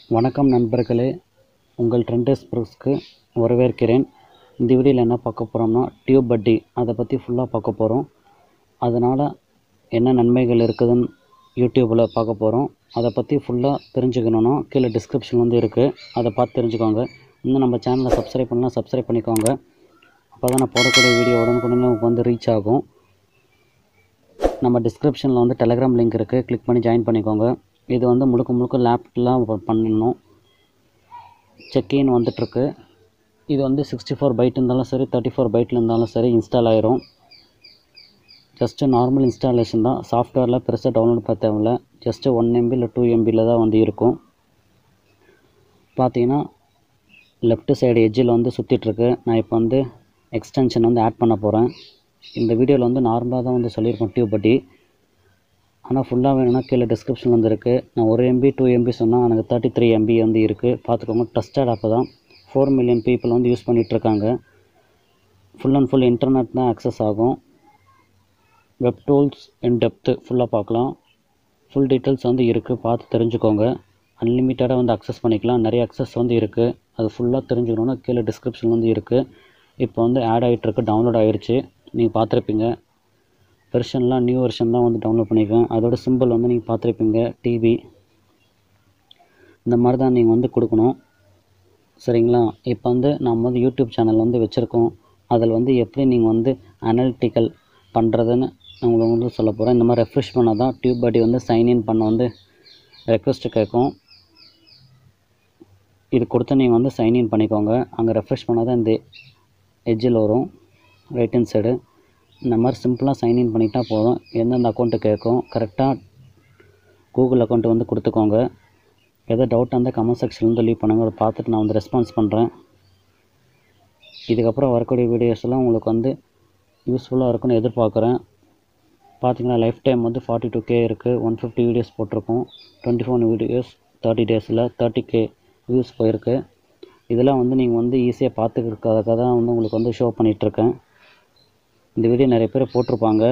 வணக்கம் நண்பர்களே உங்கள் ட்ரெண்டர்ஸ் ப்ரூஸ்க்கு வரவேற்கிறேன் இந்த வீடியோவில் என்ன பார்க்க போகிறோம்னா டியூப் வட்டி அதை பற்றி ஃபுல்லாக பார்க்க போகிறோம் அதனால் என்ன நன்மைகள் இருக்குதுன்னு யூடியூப்பில் பார்க்க போகிறோம் அதை பற்றி ஃபுல்லாக தெரிஞ்சுக்கணுன்னா கீழே டிஸ்கிரிப்ஷன் வந்து இருக்குது அதை பார்த்து தெரிஞ்சுக்கோங்க இன்னும் நம்ம சேனலை சப்ஸ்கிரைப் பண்ணலாம் சப்ஸ்கிரைப் பண்ணிக்கோங்க அப்போ தான் நான் போடக்கூடிய வீடியோ உடனுக்குடனே உங்களுக்கு வந்து ரீச் ஆகும் நம்ம டிஸ்கிரிப்ஷனில் வந்து டெலகிராம் லிங்க் இருக்குது கிளிக் பண்ணி ஜாயின் பண்ணிக்கோங்க இது வந்து முழுக்க முழுக்க லேப்லாம் பண்ணணும் செக்இன் வந்துட்டுருக்கு இது வந்து சிக்ஸ்டி ஃபோர் பைட் இருந்தாலும் சரி தேர்ட்டி ஃபோர் பைட்டில் இருந்தாலும் சரி இன்ஸ்டால் ஆயிரும் ஜஸ்ட்டு நார்மல் இன்ஸ்டாலேஷன் தான் சாஃப்ட்வேரில் பெருசாக டவுன்லோட் பண்ண தேவையில்ல ஜஸ்ட்டு ஒன் எம்பி இல்லை டூ எம்பியில் தான் வந்து இருக்கும் பார்த்தீங்கன்னா லெஃப்ட் சைடு எட்ஜில் வந்து சுற்றிட்டுருக்கு நான் இப்போ வந்து எக்ஸ்டென்ஷன் வந்து ஆட் பண்ண போகிறேன் இந்த வீடியோவில் வந்து நார்மலாக தான் வந்து சொல்லியிருக்கோம் டியூப் பட்டி ஆனால் ஃபுல்லாக வேணும்னா கீழே டிஸ்கிரிப்ஷன் வந்து இருக்குது நான் ஒரு எம்பி டூ எம்பி சொன்னால் எனக்கு தேர்ட்டி த்ரீ எம்பி வந்து இருக்குது பார்த்துக்கோங்க ட்ரஸ்டட் ஆப் தான் ஃபோர் மில்லியன் பீப்புள் வந்து யூஸ் பண்ணிகிட்ருக்காங்க ஃபுல் அண்ட் ஃபுல் இன்டர்நெட் தான் அக்சஸ் ஆகும் வெப் டூல்ஸ் இன் டெப்த்து ஃபுல்லாக பார்க்கலாம் ஃபுல் டீட்டெயில்ஸ் வந்து இருக்குது பார்த்து தெரிஞ்சுக்கோங்க அன்லிமிட்டடாக வந்து அக்சஸ் பண்ணிக்கலாம் நிறைய அக்சஸ் வந்து இருக்குது அது ஃபுல்லாக தெரிஞ்சுக்கணுன்னா கீழே டிஸ்கிரிப்ஷன் வந்து இருக்குது இப்போ வந்து ஆட் ஆகிட்டுருக்கு டவுன்லோட் ஆகிருச்சு நீங்கள் பார்த்துருப்பீங்க வெர்ஷன்லாம் நியூ வெர்ஷன் தான் வந்து டவுன்லோட் பண்ணியிருக்கேன் அதோட சிம்பிள் வந்து நீங்கள் பார்த்துருப்பீங்க டிவி இந்த மாதிரி தான் நீங்கள் வந்து கொடுக்கணும் சரிங்களா இப்போ வந்து நம்ம வந்து யூடியூப் சேனல் வந்து வச்சுருக்கோம் அதில் வந்து எப்படி நீங்கள் வந்து அனலிட்டிக்கல் பண்ணுறதுன்னு நான் உங்களுக்கு வந்து சொல்ல போகிறேன் இந்த மாதிரி ரெஃப்ரெஷ் பண்ணால் தான் டியூப் பாடி வந்து சைன்இன் பண்ண வந்து ரெக்வஸ்ட்டு கேட்கும் இது கொடுத்து நீங்கள் வந்து சைன்இன் பண்ணிக்கோங்க அங்கே ரெஃப்ரெஷ் பண்ணால் தான் இந்த எட்ஜில் வரும் ரைட் ஹேண்ட் சைடு இந்த மாதிரி சிம்பிளாக சைன்இன் பண்ணிட்டா போதும் எந்தெந்த அக்கௌண்ட்டு கேட்கும் கரெக்டாக கூகுள் அக்கௌண்ட்டு வந்து கொடுத்துக்கோங்க எதோ டவுட் இருந்தால் கமெண்ட் செக்ஷனில் வந்து லீவ் பண்ணுங்கள் அதை பார்த்துட்டு நான் வந்து ரெஸ்பான்ஸ் பண்ணுறேன் இதுக்கப்புறம் வரக்கூடிய வீடியோஸ்லாம் உங்களுக்கு வந்து யூஸ்ஃபுல்லாக இருக்கும்னு எதிர்பார்க்குறேன் பார்த்தீங்கன்னா லைஃப் டைம் வந்து ஃபார்ட்டி டூ கே இருக்குது ஒன் ஃபிஃப்டி வீடியோஸ் போட்டிருக்கோம் டுவெண்ட்டி ஃபோர் வீடியோஸ் தேர்ட்டி டேஸில் தேர்ட்டி கே வியூஸ் போயிருக்கு இதெல்லாம் வந்து நீங்கள் வந்து ஈஸியாக பார்த்துக்கிறதுக்காக தான் வந்து உங்களுக்கு வந்து ஷோ பண்ணிகிட்ருக்கேன் இந்த வீடியோ நிறைய பேர் போட்டிருப்பாங்க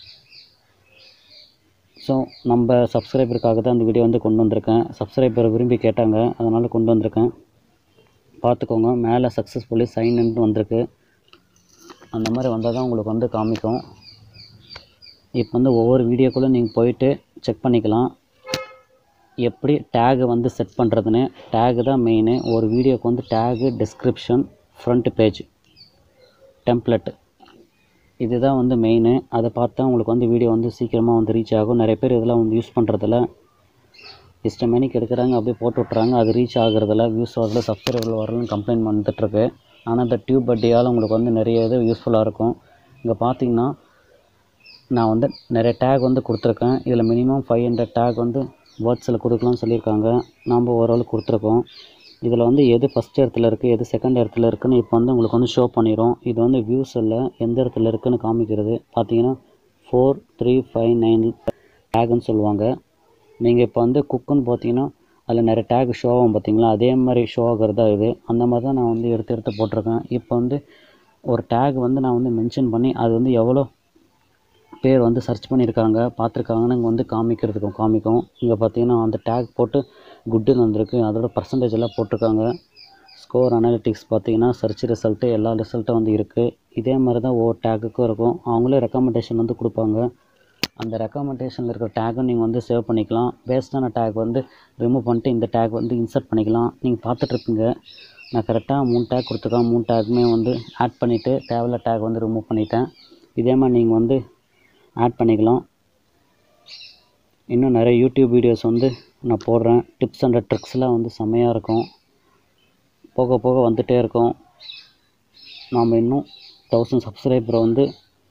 ஸோ நம்ம சப்ஸ்கிரைபருக்காக தான் இந்த வீடியோ வந்து கொண்டு வந்திருக்கேன் சப்ஸ்கிரைபர் விரும்பி கேட்டாங்க அதனால் கொண்டு வந்திருக்கேன் பார்த்துக்கோங்க மேலே சக்ஸஸ்ஃபுல்லி சைன்ன்னு வந்திருக்கு அந்த மாதிரி வந்தால் தான் உங்களுக்கு வந்து காமிக்கும் இப்போ வந்து ஒவ்வொரு வீடியோக்குள்ளே நீங்கள் போயிட்டு செக் பண்ணிக்கலாம் எப்படி டேகு வந்து செட் பண்ணுறதுன்னு டேகு தான் மெயினு ஒரு வீடியோக்கு வந்து tag description front page template இதுதான் வந்து மெயினு அதை பார்த்தா உங்களுக்கு வந்து வீடியோ வந்து சீக்கிரமாக வந்து ரீச் ஆகும் நிறைய பேர் இதெல்லாம் வந்து யூஸ் பண்ணுறதில்ல இஷ்டமேனிக்கு எடுக்கிறாங்க அப்படியே போட்டு விட்றாங்க அது ரீச் ஆகுறதில்ல வியூஸ் வரல சப்ஸ்கிரைபர் வரலன்னு கம்ப்ளைண்ட் வந்துட்டுருக்கு ஆனால் இந்த டியூப் பட்டியால் உங்களுக்கு வந்து நிறைய இது யூஸ்ஃபுல்லாக இருக்கும் இங்கே பார்த்தீங்கன்னா நான் வந்து நிறைய டேக் வந்து கொடுத்துருக்கேன் இதில் மினிமம் ஃபைவ் ஹண்ட்ரட் டேக் வந்து வேர்ட்ஸில் கொடுக்கலாம்னு சொல்லியிருக்காங்க நாம் ஓரளவு கொடுத்துருக்கோம் இதில் வந்து எது ஃபஸ்ட் இடத்துல இருக்குது எது செகண்ட் இடத்துல இருக்குதுன்னு இப்போ வந்து உங்களுக்கு வந்து ஷோ பண்ணிடும் இது வந்து வியூஸ் இல்லை எந்த இடத்துல இருக்குதுன்னு காமிக்கிறது பார்த்தீங்கன்னா ஃபோர் த்ரீ ஃபைவ் நைன் டேக்குன்னு சொல்லுவாங்க நீங்கள் இப்போ வந்து குக்குன்னு பார்த்தீங்கன்னா அதில் நிறைய டேக் ஷோ ஆகும் பார்த்தீங்களா அதே மாதிரி ஷோ ஆகிறது தான் இது அந்த மாதிரி தான் நான் வந்து எடுத்து எடுத்து போட்டிருக்கேன் இப்போ வந்து ஒரு டேக் வந்து நான் வந்து மென்ஷன் பண்ணி அது வந்து எவ்வளோ பேர் வந்து சர்ச் பண்ணியிருக்காங்க பார்த்துருக்காங்கன்னு இங்கே வந்து காமிக்கிறதுக்கும் காமிக்கும் இங்கே பார்த்தீங்கன்னா அந்த டேக் போட்டு குட்டுன்னு வந்திருக்கு அதோட பர்சன்டேஜ் எல்லாம் போட்டிருக்காங்க ஸ்கோர் அனாலிட்டிக்ஸ் பார்த்தீங்கன்னா சர்ச் ரிசல்ட்டு எல்லா ரிசல்ட்டும் வந்து இருக்குது இதே மாதிரி தான் ஒவ்வொரு டேக்குக்கும் இருக்கும் அவங்களே ரெக்கமெண்டேஷன் வந்து கொடுப்பாங்க அந்த ரெக்கமெண்டேஷனில் இருக்கிற டேக்கும் நீங்கள் வந்து சேவ் பண்ணிக்கலாம் வேஸ்ட்டான டேக் வந்து ரிமூவ் பண்ணிட்டு இந்த டேக் வந்து இன்சர்ட் பண்ணிக்கலாம் நீங்கள் பார்த்துட்ருப்பீங்க நான் கரெக்டாக மூணு டேக் கொடுத்துருக்கேன் மூணு டேக்குமே வந்து ஆட் பண்ணிவிட்டு தேவையில்ல டேக் வந்து ரிமூவ் பண்ணிட்டேன் இதே மாதிரி நீங்கள் வந்து ஆட் பண்ணிக்கலாம் இன்னும் நிறைய யூடியூப் வீடியோஸ் வந்து நான் போடுறேன் டிப்ஸ் அண்ட் ட்ரிக்ஸ்லாம் வந்து செம்மையாக இருக்கும் போக போக வந்துகிட்டே இருக்கும் நாம் இன்னும் தௌசண்ட் சப்ஸ்கிரைபரை வந்து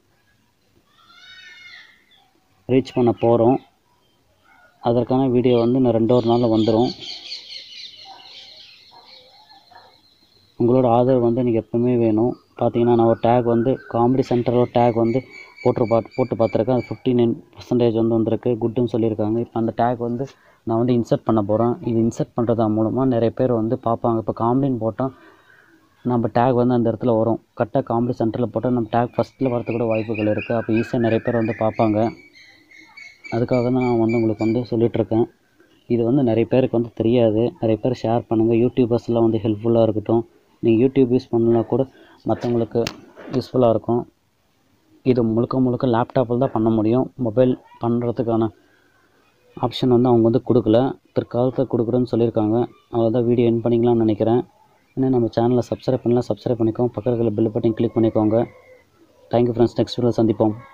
ரீச் பண்ண போகிறோம் அதற்கான வீடியோ வந்து இன்னும் ரெண்டு ஒரு நாளில் வந்துடும் உங்களோட ஆதரவு வந்து எனக்கு எப்பவுமே வேணும் பார்த்தீங்கன்னா நான் ஒரு டேக் வந்து காமெடி சென்டரில் ஒரு டேக் வந்து போட்டு பார்த்து போட்டு பார்த்துருக்கேன் அது ஃபிஃப்டி நைன் பர்சன்டேஜ் வந்து வந்திருக்கு குட்டுன்னு சொல்லியிருக்காங்க இப்போ அந்த டேக் வந்து நான் வந்து இன்சர்ட் பண்ண போகிறேன் இது இன்சர்ட் பண்ணுறது மூலமாக நிறைய பேர் வந்து பார்ப்பாங்க இப்போ காமெடின்னு போட்டால் நம்ம டேக் வந்து அந்த இடத்துல வரும் கரெக்டாக காமெடி சென்டரில் போட்டால் நம்ம டேக் ஃபஸ்ட்டில் வரது கூட வாய்ப்புகள் இருக்குது அப்போ ஈஸியாக நிறைய பேர் வந்து பார்ப்பாங்க அதுக்காக தான் நான் வந்து உங்களுக்கு வந்து சொல்லிகிட்ருக்கேன் இது வந்து நிறைய பேருக்கு வந்து தெரியாது நிறைய பேர் ஷேர் பண்ணுங்கள் யூடியூபர்ஸ்லாம் வந்து ஹெல்ப்ஃபுல்லாக இருக்கட்டும் நீங்கள் யூடியூப் யூஸ் பண்ணலாம் கூட மற்றவங்களுக்கு யூஸ்ஃபுல்லாக இருக்கும் இது முழுக்க முழுக்க லேப்டாப்பில் தான் பண்ண முடியும் மொபைல் பண்ணுறதுக்கான ஆப்ஷன் வந்து அவங்க வந்து கொடுக்கல பிற்காலத்தில் கொடுக்குறேன்னு சொல்லியிருக்காங்க அவ்வளோதான் வீடியோ என் பண்ணிக்கலாம்னு நினைக்கிறேன் இன்னும் நம்ம சேனலை சப்ஸ்கிரைப் பண்ணலாம் சப்ஸ்கிரைப் பண்ணிக்கோங்க பக்கத்தில் பெல் பட்டன் கிளிக் பண்ணிக்கோங்க தேங்க்யூ ஃப்ரெண்ட்ஸ் நெக்ஸ்ட் வீடியோவில் சந்திப்போம்